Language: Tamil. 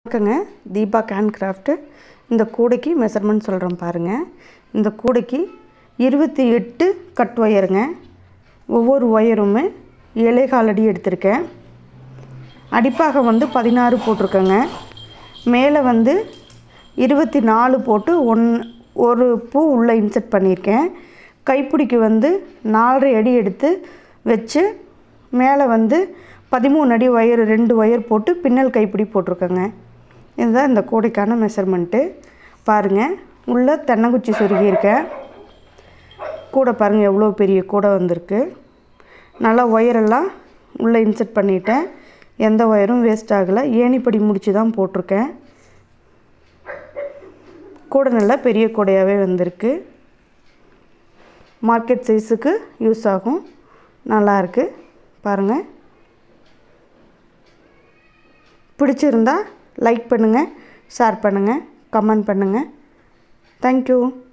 வணக்கங்க தீபா கேன் கிராஃப்ட்டு இந்த கூடைக்கு மெஷர்மெண்ட் சொல்கிறேன் பாருங்கள் இந்த கூடைக்கு இருபத்தி எட்டு கட் ஒயருங்க ஒவ்வொரு ஒயருமே ஏழேகால் அடி எடுத்திருக்கேன் அடிப்பாக வந்து பதினாறு போட்டிருக்கேங்க மேலே வந்து இருபத்தி நாலு போட்டு ஒன் ஒரு பூ உள்ளே இன்செர்ட் பண்ணியிருக்கேன் கைப்பிடிக்கு வந்து நாலரை அடி எடுத்து வச்சு மேலே வந்து பதிமூணு அடி ஒயர் ரெண்டு ஒயர் போட்டு பின்னல் கைப்பிடி போட்டிருக்கேங்க இதுதான் இந்த கூடைக்கான மெஷர்மெண்ட்டு பாருங்கள் உள்ளே தென்னங்குச்சி சொருகியிருக்கேன் கூடை பாருங்கள் எவ்வளோ பெரிய கூடை வந்திருக்கு நல்லா ஒயரெல்லாம் உள்ளே இன்செர்ட் பண்ணிட்டேன் எந்த ஒயரும் வேஸ்ட் ஆகலை ஏணிப்படி முடிச்சு தான் போட்டிருக்கேன் கூடை நல்லா பெரிய கூடையாகவே வந்திருக்கு மார்க்கெட் சைஸுக்கு யூஸ் ஆகும் நல்லாயிருக்கு பாருங்கள் பிடிச்சிருந்தா லைக் பண்ணுங்கள் ஷேர் பண்ணுங்கள் கமெண்ட் பண்ணுங்கள் தேங்க்யூ